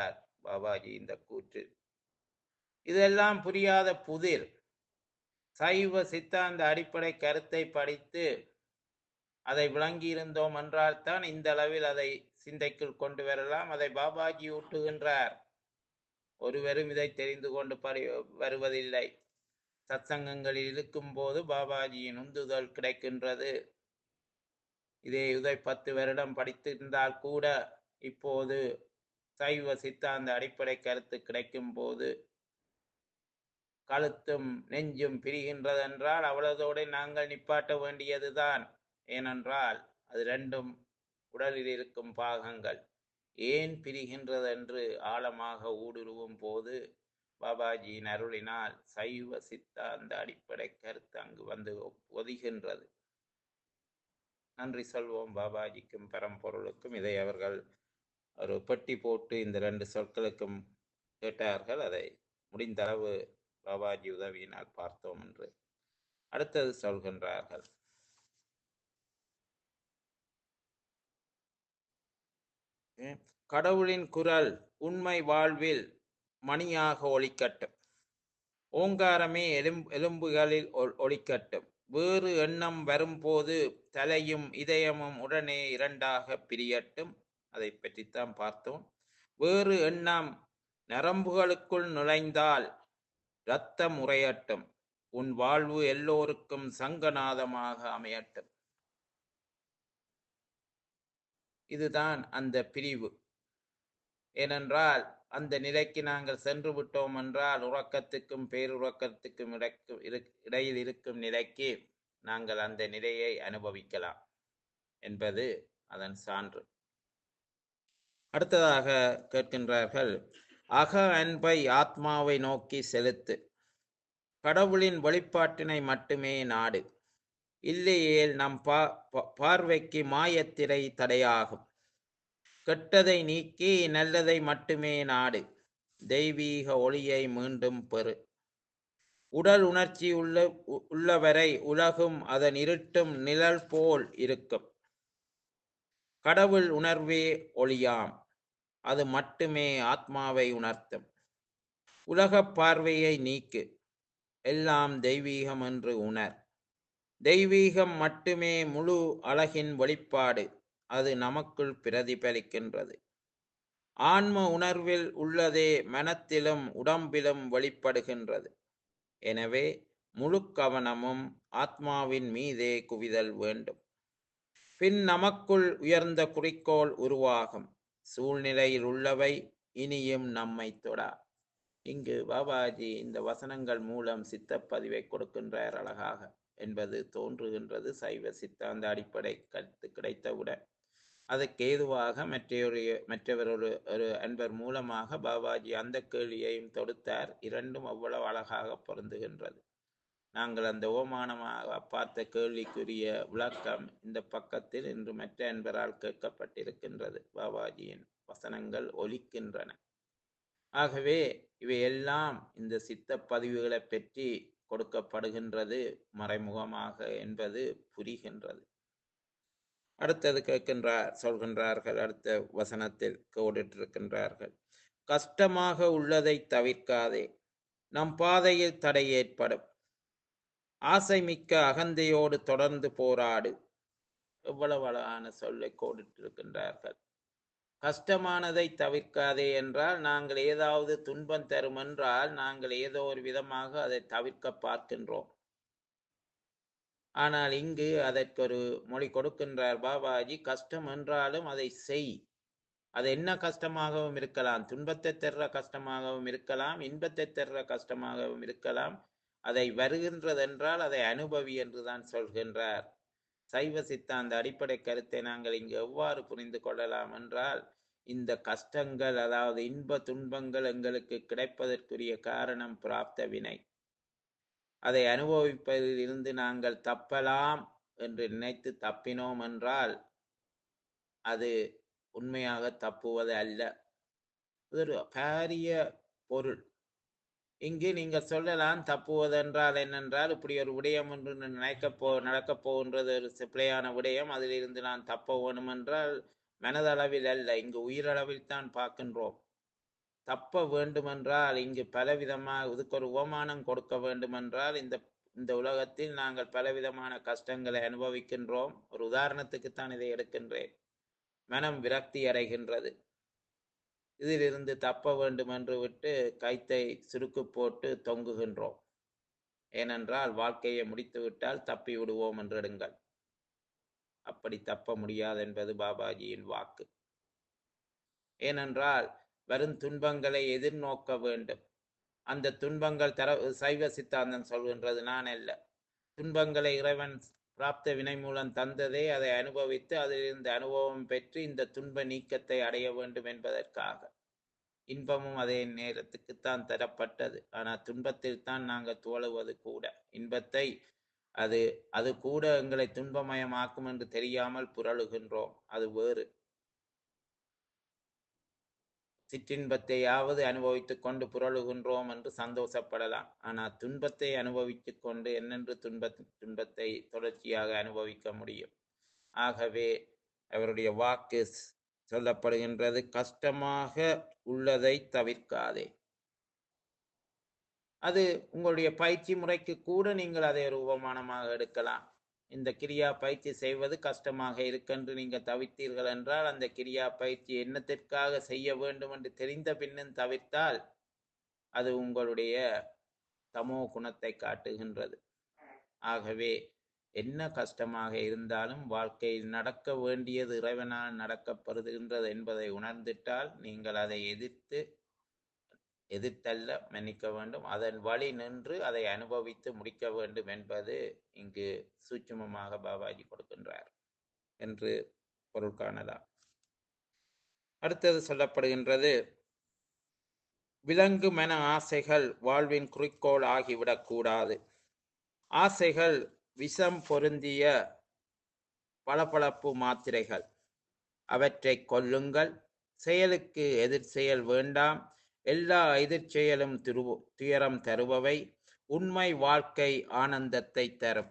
பாபாஜி இந்த கூற்று இதெல்லாம் புரியாத புதிர் சைவ சித்தாந்த அடிப்படை கருத்தை படித்து அதை விளங்கி இருந்தோம் என்றால் தான் இந்த அளவில் அதை சிந்தைக்குள் கொண்டு வரலாம் அதை பாபாஜி ஊட்டுகின்றார் ஒருவரும் இதை தெரிந்து கொண்டு பரி வருவதில்லை சத்சங்கங்களில் இருக்கும் போது பாபாஜியின் உந்துதல் கிடைக்கின்றது இதே இதை பத்து வருடம் படித்திருந்தால் கூட இப்போது சைவ சித்தாந்த அடிப்படை கருத்து கிடைக்கும் போது கழுத்தும் நெஞ்சும் பிரிகின்றதென்றால் அவ்வளதோடு நாங்கள் நிப்பாட்ட வேண்டியதுதான் ஏனென்றால் அது ரெண்டும் உடலில் இருக்கும் பாகங்கள் ஏன் பிரிகின்றது என்று ஆழமாக ஊடுருவும் போது பாபாஜியின் அருளினால் சைவ சித்தாந்த அடிப்படை கருத்து அங்கு வந்து ஒதுகின்றது நன்றி சொல்வோம் பாபாஜிக்கும் பரம்பொருளுக்கும் இதை அவர்கள் ஒரு பெட்டி போட்டு இந்த ரெண்டு சொற்களுக்கும் கேட்டார்கள் அதை முடிந்தளவு பாபாஜி உதவியினால் பார்த்தோம் என்று அடுத்தது சொல்கின்றார்கள் கடவுளின் குரல் உண்மை வாழ்வில் மணியாக ஒலிக்கட்டும் ஓங்காரமே எலும் எலும்புகளில் ஒ- ஒலிக்கட்டும் வேறு எண்ணம் வரும்போது தலையும் இதயமும் உடனே இரண்டாக பிரியட்டும் அதை பற்றித்தான் பார்த்தோம் வேறு எண்ணம் நரம்புகளுக்குள் நுழைந்தால் இரத்தம் உறையட்டும் உன் வாழ்வு எல்லோருக்கும் சங்கநாதமாக அமையட்டும் இதுதான் அந்த பிரிவு ஏனென்றால் அந்த நிலைக்கு நாங்கள் சென்று விட்டோம் என்றால் உறக்கத்துக்கும் பேருறக்கத்துக்கும் இடைக்கு- இரு- இடையில் இருக்கும் நிலைக்கு நாங்கள் அந்த நிலையை அனுபவிக்கலாம் என்பது அதன் சான்று அடுத்ததாக கேட்கின்றார்கள் அக அன்பை ஆத்மாவை நோக்கி செலுத்து கடவுளின் வெளிப்பாட்டினை மட்டுமே நாடு இல்லையேல் நம் பா பா- பார்வைக்கு மாயத்திரை தடையாகும் கெட்டதை நீக்கி நல்லதை மட்டுமே நாடு தெய்வீக ஒளியை மீண்டும் பெறு உடல் உணர்ச்சி உள்ள உ- உள்ளவரை உலகும் அதன் இருட்டும் நிழல் போல் இருக்கும் கடவுள் உணர்வே ஒளியாம் அது மட்டுமே ஆத்மாவை உணர்த்தும் உலகப் பார்வையை நீக்கு எல்லாம் தெய்வீகம் என்று உணர் தெய்வீகம் மட்டுமே முழு அழகின் வெளிப்பாடு அது நமக்குள் பிரதிபலிக்கின்றது ஆன்ம உணர்வில் உள்ளதே மனத்திலும் உடம்பிலும் வெளிப்படுகின்றது எனவே முழு கவனமும் ஆத்மாவின் மீதே குவிதல் வேண்டும் பின் நமக்குள் உயர்ந்த குறிக்கோள் உருவாகும் சூழ்நிலையில் உள்ளவை இனியும் நம்மை தொடா இங்கு பாபாஜி இந்த வசனங்கள் மூலம் சித்தப்பதிவை கொடுக்கின்றார் அழகாக என்பது தோன்றுகின்றது சைவ சித்தாந்த அடிப்படை கருத்து கிடைத்தவுடன் அதற்கு ஏதுவாக மற்றொரு மற்றவர் ஒரு அன்பர் மூலமாக பாபாஜி அந்த கேள்வியையும் தொடுத்தார் இரண்டும் அவ்வளவு அழகாக பொருந்துகின்றது நாங்கள் அந்த ஓமானமாக பார்த்த கேள்விக்குரிய விளக்கம் இந்த பக்கத்தில் இன்று மற்ற அன்பரால் கேட்கப்பட்டிருக்கின்றது பாபாஜியின் வசனங்கள் ஒலிக்கின்றன ஆகவே இவையெல்லாம் இந்த சித்த பதிவுகளை பற்றி கொடுக்கப்படுகின்றது மறைமுகமாக என்பது புரிகின்றது அடுத்தது கேட்கின்றார் சொல்கின்றார்கள் அடுத்த வசனத்தில் கோடிட்டிருக்கின்றார்கள் கஷ்டமாக உள்ளதை தவிர்க்காதே நம் பாதையில் தடை ஏற்படும் ஆசை மிக்க அகந்தையோடு தொடர்ந்து போராடு எவ்வளவு அழகான சொல்லை கோடிட்டிருக்கின்றார்கள் கஷ்டமானதை தவிர்க்காதே என்றால் நாங்கள் ஏதாவது துன்பம் தரும் என்றால் நாங்கள் ஏதோ ஒரு விதமாக அதை தவிர்க்க பார்க்கின்றோம் ஆனால் இங்கு அதற்கு ஒரு மொழி கொடுக்கின்றார் பாபாஜி கஷ்டம் என்றாலும் அதை செய் அது என்ன கஷ்டமாகவும் இருக்கலாம் துன்பத்தை தர்ற கஷ்டமாகவும் இருக்கலாம் இன்பத்தை தர்ற கஷ்டமாகவும் இருக்கலாம் அதை வருகின்றதென்றால் அதை அனுபவி என்றுதான் சொல்கின்றார் சைவ சித்தாந்த அடிப்படை கருத்தை நாங்கள் இங்கு எவ்வாறு புரிந்து கொள்ளலாம் என்றால் இந்த கஷ்டங்கள் அதாவது இன்ப துன்பங்கள் எங்களுக்கு கிடைப்பதற்குரிய காரணம் பிராப்த வினை அதை அனுபவிப்பதில் இருந்து நாங்கள் தப்பலாம் என்று நினைத்து தப்பினோம் என்றால் அது உண்மையாக தப்புவது அல்ல இது ஒரு பாரிய பொருள் இங்கு நீங்க சொல்லலாம் தப்புவதென்றால் என்னென்றால் இப்படி ஒரு விடயம் என்று நினைக்க போ நடக்கப் போகின்றது ஒரு பிழையான விடயம் அதிலிருந்து நான் தப்ப வேணும் என்றால் மனதளவில் அல்ல இங்கு உயிரளவில் தான் பார்க்கின்றோம் தப்ப வேண்டுமென்றால் இங்கு பலவிதமாக இதுக்கு ஒரு உபமானம் கொடுக்க வேண்டுமென்றால் இந்த இந்த உலகத்தில் நாங்கள் பலவிதமான கஷ்டங்களை அனுபவிக்கின்றோம் ஒரு உதாரணத்துக்குத்தான் இதை எடுக்கின்றேன் மனம் விரக்தி அடைகின்றது இதிலிருந்து தப்ப வேண்டும் என்று விட்டு கைத்தை சுருக்கு போட்டு தொங்குகின்றோம் ஏனென்றால் வாழ்க்கையை முடித்துவிட்டால் தப்பி விடுவோம் என்று எடுங்கள் அப்படி தப்ப முடியாது என்பது பாபாஜியின் வாக்கு ஏனென்றால் வரும் துன்பங்களை எதிர்நோக்க வேண்டும் அந்த துன்பங்கள் தர சைவ சித்தாந்தம் சொல்கின்றது நான் அல்ல துன்பங்களை இறைவன் பிராப்த வினை மூலம் தந்ததே அதை அனுபவித்து அதிலிருந்து அனுபவம் பெற்று இந்த துன்ப நீக்கத்தை அடைய வேண்டும் என்பதற்காக இன்பமும் அதே நேரத்துக்குத்தான் தரப்பட்டது ஆனால் துன்பத்தில் தான் நாங்கள் துவழுவது கூட இன்பத்தை அது அது கூட எங்களை துன்பமயமாக்கும் என்று தெரியாமல் புரளுகின்றோம் அது வேறு சிற்றின்பத்தையாவது அனுபவித்துக் கொண்டு புரளுகின்றோம் என்று சந்தோஷப்படலாம் ஆனால் துன்பத்தை அனுபவித்துக் கொண்டு என்னென்று துன்ப துன்பத்தை தொடர்ச்சியாக அனுபவிக்க முடியும் ஆகவே அவருடைய வாக்கு ஸ்- சொல்லப்படுகின்றது கஷ்டமாக உள்ளதை தவிர்க்காதே அது உங்களுடைய பயிற்சி முறைக்கு கூட நீங்கள் அதை ஒரு உபமானமாக எடுக்கலாம் இந்த கிரியா பயிற்சி செய்வது கஷ்டமாக இருக்கென்று நீங்கள் தவிர்த்தீர்கள் என்றால் அந்த கிரியா பயிற்சி என்னத்திற்காக செய்ய வேண்டும் என்று தெரிந்த பின்னும் தவிர்த்தால் அது உங்களுடைய தமோ குணத்தை காட்டுகின்றது ஆகவே என்ன கஷ்டமாக இருந்தாலும் வாழ்க்கையில் நடக்க வேண்டியது இறைவனால் நடக்கப்படுகின்றது என்பதை உணர்ந்துட்டால் நீங்கள் அதை எதிர்த்து எதிர்த்தல்ல மன்னிக்க வேண்டும் அதன் வழி நின்று அதை அனுபவித்து முடிக்க வேண்டும் என்பது இங்கு சூட்சுமமாக பாபாஜி கொடுக்கின்றார் என்று பொருள் காணலாம் அடுத்தது சொல்லப்படுகின்றது விலங்கு மன ஆசைகள் வாழ்வின் குறிக்கோள் ஆகிவிடக்கூடாது ஆசைகள் விஷம் பொருந்திய பளபளப்பு மாத்திரைகள் அவற்றை கொல்லுங்கள் செயலுக்கு எதிர் செயல் வேண்டாம் எல்லா எதிர்ச்செயலும் திரு துயரம் தருபவை உண்மை வாழ்க்கை ஆனந்தத்தை தரும்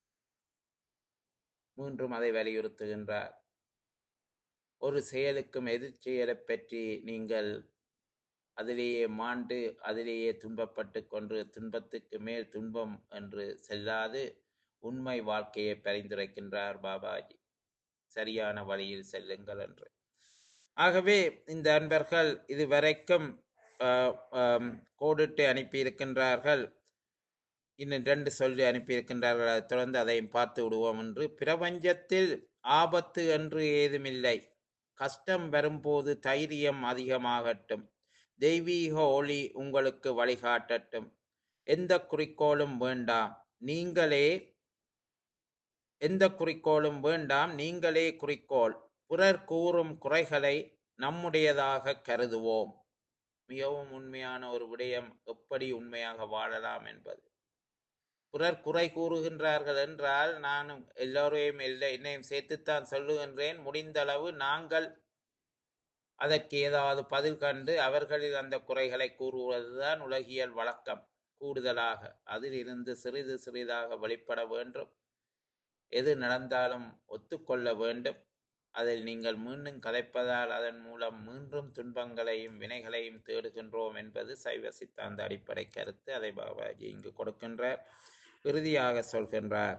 மீண்டும் அதை வலியுறுத்துகின்றார் ஒரு செயலுக்கும் எதிர்ச்செயலைப் பற்றி நீங்கள் அதிலேயே மாண்டு அதிலேயே துன்பப்பட்டு கொண்டு துன்பத்துக்கு மேல் துன்பம் என்று செல்லாது உண்மை வாழ்க்கையை பரிந்துரைக்கின்றார் பாபாஜி சரியான வழியில் செல்லுங்கள் என்று ஆகவே இந்த அன்பர்கள் இதுவரைக்கும் ஆஹ், ஆம், கோடிட்டு அனுப்பியிருக்கின்றார்கள் இன்னும் ரெண்டு சொல்லி அனுப்பியிருக்கின்றார்கள் அதைத் தொடர்ந்து அதையும் பார்த்து விடுவோம் என்று பிரபஞ்சத்தில் ஆபத்து என்று ஏதுமில்லை கஷ்டம் வரும்போது தைரியம் அதிகமாகட்டும் தெய்வீக ஒளி உங்களுக்கு வழிகாட்டட்டும் எந்த குறிக்கோளும் வேண்டாம் நீங்களே எந்த குறிக்கோளும் வேண்டாம் நீங்களே குறிக்கோள் பிறர் கூறும் குறைகளை நம்முடையதாக கருதுவோம் மிகவும் உண்மையான ஒரு விடயம் எப்படி உண்மையாக வாழலாம் என்பது பிறர் குறை கூறுகின்றார்கள் என்றால் நானும் எல்லோரையும் இல்லை என்னையும் சேர்த்துத்தான் சொல்லுகின்றேன் முடிந்த அளவு நாங்கள் அதற்கு ஏதாவது பதில் கண்டு அவர்களில் அந்த குறைகளை கூறுவதுதான் உலகியல் வழக்கம் கூடுதலாக அதில் இருந்து சிறிது சிறிதாக வெளிப்பட வேண்டும் எது நடந்தாலும் ஒத்துக்கொள்ள வேண்டும் அதில் நீங்கள் மீண்டும் கதைப்பதால் அதன் மூலம் மீண்டும் துன்பங்களையும் வினைகளையும் தேடுகின்றோம் என்பது சைவ சித்தாந்த அடிப்படை கருத்து அதை பாபாஜி இங்கு கொடுக்கின்றார் இறுதியாக சொல்கின்றார்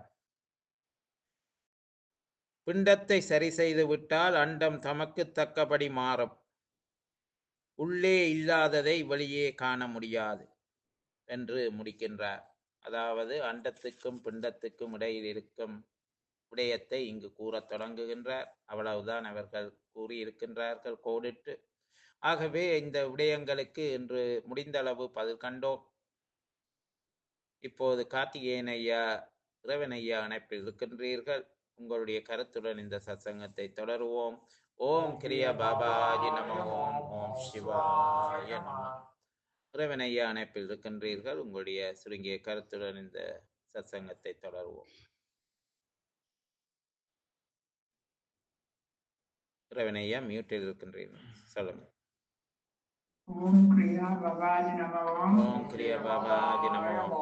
பிண்டத்தை சரி செய்து விட்டால் அண்டம் தமக்கு தக்கபடி மாறும் உள்ளே இல்லாததை வெளியே காண முடியாது என்று முடிக்கின்றார் அதாவது அண்டத்துக்கும் பிண்டத்துக்கும் இடையில் இருக்கும் விடயத்தை இங்கு கூறத் தொடங்குகின்றார் அவ்வளவுதான் அவர்கள் கூறியிருக்கின்றார்கள் கோடிட்டு ஆகவே இந்த விடயங்களுக்கு இன்று முடிந்த அளவு பதில் கண்டோம் இப்போது கார்த்திகேயன் ஐயா இறைவன் ஐயா அணைப்பில் இருக்கின்றீர்கள் உங்களுடைய கருத்துடன் இந்த சத்சங்கத்தை தொடருவோம் ஓம் கிரியா பாபாஜி நம ஓம் ஓம் சிவாய நம இறைவன் ஐயா அணைப்பில் இருக்கின்றீர்கள் உங்களுடைய சுருங்கிய கருத்துடன் இந்த சத்சங்கத்தை தொடருவோம் இறைவன் ஐயா மியூட்டில் இருக்கின்றீர்கள் சொல்லுங்க ஓம் கிரியா பவாஜி நம ஓம் ஓம் கிரியா பாபாஜி நம ஓம்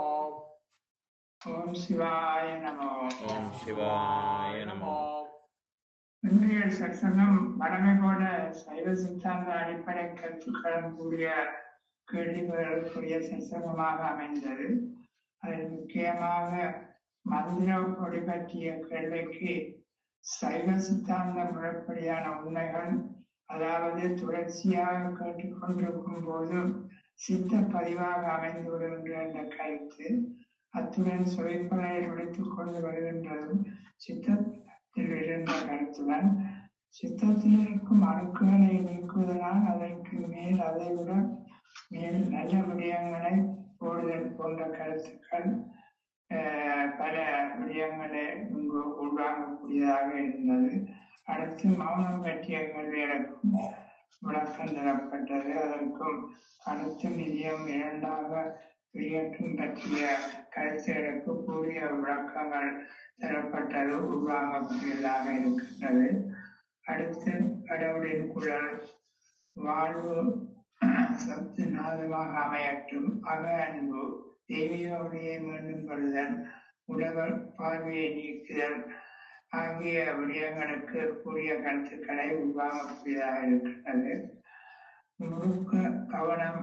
ஓம் சிவாய நம ஓம் ஓம் சிவாய நம இன்றைய சற்சங்கம் வடமை போல சைவ சித்தாந்த அடிப்படை கருத்துக்களும் கூடிய கேள்விகளுக்குரிய சற்சங்கமாக அமைந்தது அதில் முக்கியமாக மந்திர ஒளி பற்றிய கேள்விக்கு சைவ சித்தாந்த முறைப்படியான உண்மைகள் அதாவது தொடர்ச்சியாக கேட்டுக்கொண்டிருக்கும் போது சித்த பதிவாக அமைந்து விடுகின்ற என்ற கருத்து அத்துடன் சுவைப்பலை விடுத்துக் கொண்டு வருகின்றதும் சித்தத்தில் இருந்த கருத்துடன் சித்தத்தில் இருக்கும் அணுக்குகளை நீக்குவதனால் அதற்கு மேல் அதை விட மேல் நல்ல விடயங்களை போடுதல் போன்ற கருத்துக்கள் ஆஹ், பல விடயங்களை இங்கு உள்வாங்கக்கூடியதாக இருந்தது அடுத்து மௌனம் பற்றிய கேள்விகளுக்கும் விளக்கம் தரப்பட்டது அதற்கும் அடுத்து நிதியம் இரண்டாக பிரியக்கம் பற்றிய கருத்துகளுக்கு கூடிய விளக்கங்கள் தரப்பட்டது உள்வாங்கக்கூடியதாக இருக்கின்றது அடுத்து கடவுளின் குரல் வாழ்வு சத்து நாதமாக அமையட்டும் அக அன்பு தெய்வீக ஒளியை மீண்டும் பெறுதல் உலக பார்வையை நீக்குதல் ஆகிய விடயங்களுக்கு கூடிய கருத்துக்களை உருவாகக்கூடியதாக இருக்கின்றது முழுக்க கவனம்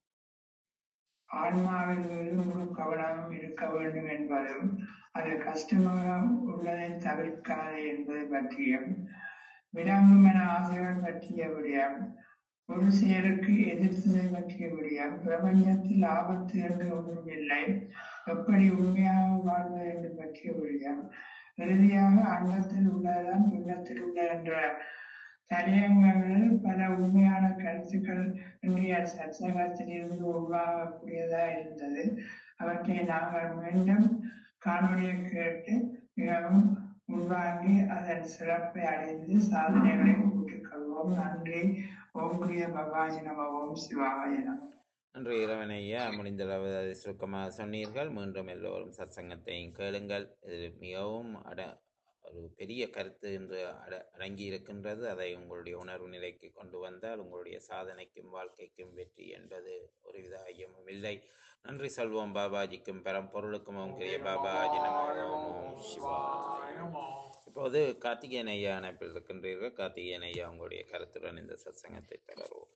ஆன்மாவில் மீது முழு கவனம் இருக்க வேண்டும் என்பதும் அது கஷ்டமாக உள்ளதை தவிர்க்காது என்பது பற்றியும் விடாங்கும் என ஆசைகள் பற்றிய விடயம் ஒரு செயலுக்கு எதிர்த்ததை பற்றிய விடயம் பிரபஞ்சத்தில் ஆபத்து என்று ஒன்றும் இல்லை எப்படி உண்மையாக வாழ்வது என்று பற்றிய விடயம் இறுதியாக அண்டத்தில் உள்ளதுதான் உள்ளத்தில் உள்ள என்ற தலையங்கங்களில் பல உண்மையான கருத்துக்கள் இன்றைய சத்சங்கத்தில் இருந்து உருவாகக்கூடியதா இருந்தது அவற்றை நாங்கள் மீண்டும் காணொலியை கேட்டு மிகவும் உள்வாங்கி அதன் சிறப்பை அடைந்து சாதனைகளை கூட்டிக் கொள்வோம் நன்றி ஓம் பிரிய பகவாஜி நம ஓம் சிவாய நம நன்றி இறைவனையா முடிந்தளவு அதை சுருக்கமாக சொன்னீர்கள் மீண்டும் எல்லோரும் சத்சங்கத்தையும் கேளுங்கள் இது மிகவும் அட ஒரு பெரிய கருத்து என்று அட அடங்கி இருக்கின்றது அதை உங்களுடைய உணர்வு நிலைக்கு கொண்டு வந்தால் உங்களுடைய சாதனைக்கும் வாழ்க்கைக்கும் வெற்றி என்பது ஒருவித ஐயமும் இல்லை நன்றி சொல்வோம் பாபாஜிக்கும் பரம்பொருளுக்கும் ஓம் கிரிய பாபாஜி நமோ ஓம் ஓம் சிவாய நமோ இப்போது கார்த்திகேயன் ஐயா அணைப்பில் இருக்கின்றீர்கள் கார்த்திகேயன் ஐயா உங்களுடைய கருத்துடன் இந்த சத்சங்கத்தை தொடருவோம்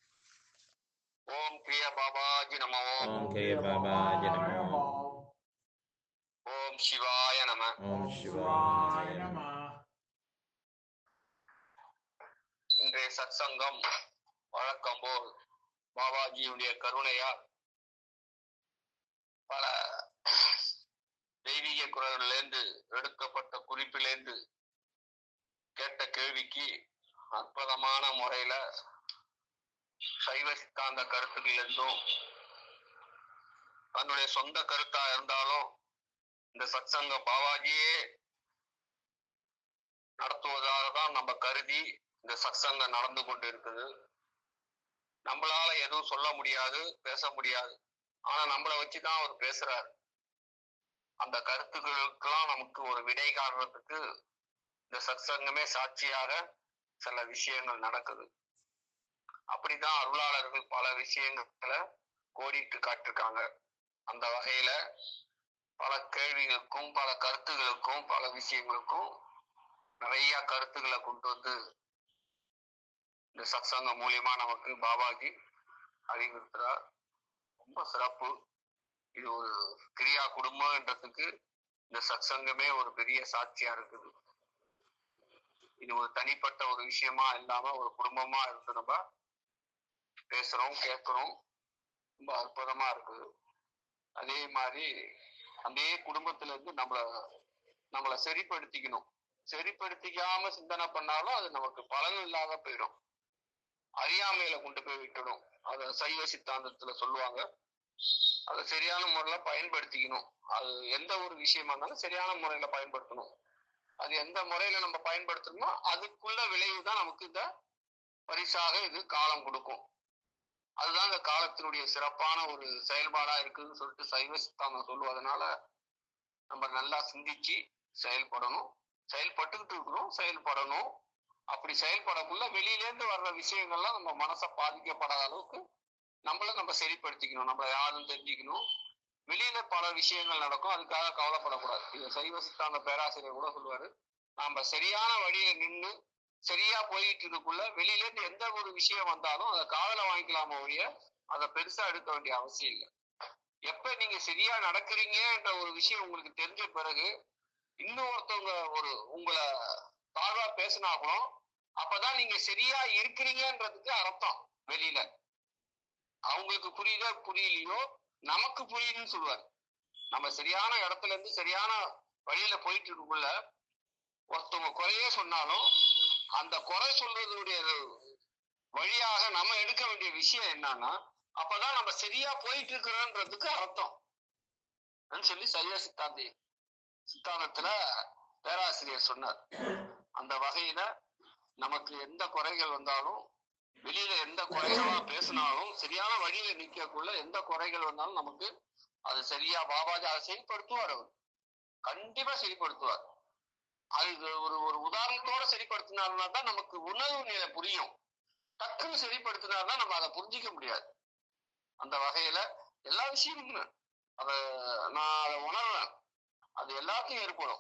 ஓம் கிரிய பாபாஜி நம ஓம் ஓம் கிரிய பாபாஜி நமோ ஓம் சிவாய நம ஓம் சிவாய சிவாய நம இன்றைய சத்சங்கம் வழக்கம் போல் பாபாஜியுடைய கருணையால் பல தெய்வீக குரலிலிருந்து எடுக்கப்பட்ட குறிப்பிலிருந்து கேட்ட கேள்விக்கு அற்புதமான முறையில சைவ சித்தாந்த கருத்துக்களிலிருந்தும் தன்னுடைய சொந்த கருத்தா இருந்தாலும் இந்த சத்சங்க பாபாஜியே நடத்துவதாக தான் நம்ம கருதி இந்த சத்சங்கம் நடந்து கொண்டு இருக்குது நம்மளால எதுவும் சொல்ல முடியாது பேச முடியாது ஆனா நம்மளை வச்சுதான் அவர் பேசுறாரு அந்த கருத்துக்களுக்கெல்லாம் நமக்கு ஒரு விடை காண்றதுக்கு இந்த சத்சங்கமே சாட்சியாக சில விஷயங்கள் நடக்குது அப்படிதான் அருளாளர்கள் பல விஷயங்களை கோடிட்டு காட்டிருக்காங்க அந்த வகையில பல கேள்விகளுக்கும் பல கருத்துகளுக்கும் பல விஷயங்களுக்கும் நிறைய கருத்துக்களை கொண்டு வந்து இந்த சத்சங்கம் மூலியமா நமக்கு பாபாஜி அறிவுறுத்துறார் ரொம்ப சிறப்பு இது ஒரு கிரியா குடும்பம்ன்றதுக்கு இந்த சத்சங்கமே ஒரு பெரிய சாட்சியா இருக்குது இது ஒரு தனிப்பட்ட ஒரு விஷயமா இல்லாம ஒரு குடும்பமா இருந்து நம்ம பேசுறோம் கேட்கிறோம் ரொம்ப அற்புதமா இருக்குது அதே மாதிரி அதே குடும்பத்துல இருந்து நம்மள நம்மளை சரிப்படுத்திக்கணும் சரிப்படுத்திக்காம சிந்தனை பண்ணாலும் அது நமக்கு பலன் இல்லாத போயிடும் அறியாமையில கொண்டு போய் விட்டுடும் அத சைவ சித்தாந்தத்துல சொல்லுவாங்க அதை சரியான முறையில பயன்படுத்திக்கணும் அது எந்த ஒரு விஷயமா இருந்தாலும் சரியான முறையில பயன்படுத்தணும் அது எந்த முறையில நம்ம பயன்படுத்தணுமோ அதுக்குள்ள விளைவு தான் நமக்கு இந்த பரிசாக இது காலம் கொடுக்கும் அதுதான் இந்த காலத்தினுடைய சிறப்பான ஒரு செயல்பாடா இருக்குதுன்னு சொல்லிட்டு சைவ சித்தாந்தம் சொல்லுவதனால நம்ம நல்லா சிந்திச்சு செயல்படணும் செயல்பட்டுக்கிட்டு இருக்கிறோம் செயல்படணும் அப்படி செயல்படக்குள்ள வெளியில இருந்து வர்ற விஷயங்கள்லாம் நம்ம மனசை பாதிக்கப்படாத அளவுக்கு நம்மள நம்ம சரிப்படுத்திக்கணும் நம்மள யாரும் தெரிஞ்சுக்கணும் வெளியில பல விஷயங்கள் நடக்கும் அதுக்காக கவலைப்படக்கூடாது இது சைவ சித்தாந்த பேராசிரியர் கூட சொல்லுவாரு நாம சரியான வழியில நின்று சரியா போயிட்டு இருக்கக்குள்ள வெளியில இருந்து எந்த ஒரு விஷயம் வந்தாலும் அதை காதல வாங்கிக்கலாமோ ஒழிய அதை பெருசா எடுக்க வேண்டிய அவசியம் இல்லை எப்ப நீங்க சரியா நடக்கிறீங்கன்ற ஒரு விஷயம் உங்களுக்கு தெரிஞ்ச பிறகு இன்னொருத்தவங்க ஒரு உங்களை தாழ்வா பேசினா கூட அப்பதான் நீங்க சரியா இருக்கிறீங்கன்றதுக்கு அர்த்தம் வெளியில அவங்களுக்கு புரியுதோ புரியலையோ நமக்கு புரியுதுன்னு சொல்லுவார் நம்ம சரியான இடத்துல இருந்து சரியான வழியில போயிட்டு இருக்குள்ள ஒருத்தவங்க குறையே சொன்னாலும் அந்த குறை சொல்றதுடைய வழியாக நம்ம எடுக்க வேண்டிய விஷயம் என்னன்னா அப்பதான் நம்ம சரியா போயிட்டு இருக்கிறோன்றதுக்கு அர்த்தம் ன்னு சொல்லி சைவ சித்தாந்தி சித்தாந்தத்துல பேராசிரியர் சொன்னார் அந்த வகையில நமக்கு எந்த குறைகள் வந்தாலும் வெளியில எந்த குறைகளா பேசினாலும் சரியான வழியில நிக்கக்குள்ள எந்த குறைகள் வந்தாலும் நமக்கு அது சரியா பாபாஜி அதை சரிப்படுத்துவார் அவர் கண்டிப்பா சரிப்படுத்துவார் அது ஒரு ஒரு உதாரணத்தோட சரிப்படுத்தினாருன்னா தான் நமக்கு உணர்வு நிலை புரியும் டக்குன்னு சரிப்படுத்தினார்னா நம்ம அதை புரிஞ்சிக்க முடியாது அந்த வகையில எல்லா விஷயமும் அத நான் அதை உணர்றேன் அது எல்லாத்தையும் ஏற்படும்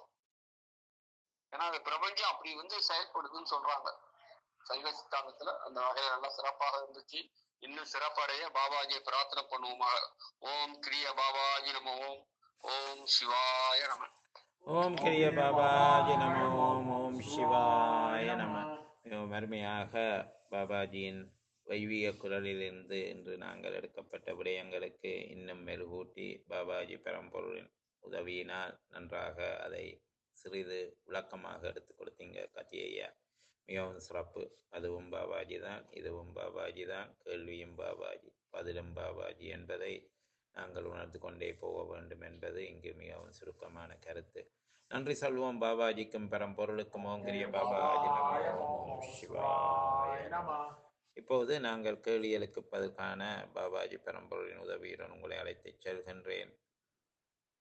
ஏன்னா அது பிரபஞ்சம் அப்படி வந்து செயல்படுதுன்னு சொல்றாங்க சைவ சித்தாந்தத்துல அந்த வகையில நல்லா சிறப்பாக இருந்துச்சு இன்னும் சிறப்படைய பாபாஜியை பிரார்த்தனை பண்ணுவோமாக ஓம் கிரிய பாபாஜி நம ஓம் ஓம் சிவாய நம ஓம் கிரிய பாபாஜி நம ஓம் ஓம் சிவாய நம மிகவும் அருமையாக பாபாஜியின் வைவிய குரலிலிருந்து இன்று நாங்கள் எடுக்கப்பட்ட விடயங்களுக்கு இன்னும் மெருகூட்டி பாபாஜி பரம்பொருளின் உதவியினால் நன்றாக அதை சிறிது விளக்கமாக எடுத்து கொடுத்தீங்க கத்தியையா மிகவும் சிறப்பு அதுவும் பாபாஜி தான் இதுவும் பாபாஜி தான் கேள்வியும் பாபாஜி பதிலும் பாபாஜி என்பதை நாங்கள் உணர்ந்து கொண்டே போக வேண்டும் என்பது இங்கு மிகவும் சுருக்கமான கருத்து நன்றி சொல்வோம் பாபாஜிக்கும் பரம்பொருளுக்கும் ஓம் கிரிய பாபாஜி நமோ ஓம் சிவாய நமோ. இப்போது நாங்கள் கேள்விகளுக்கு பதில் காண பாபாஜி பரம்பொருளின் உதவியுடன் உங்களை அழைத்துச் செல்கின்றேன்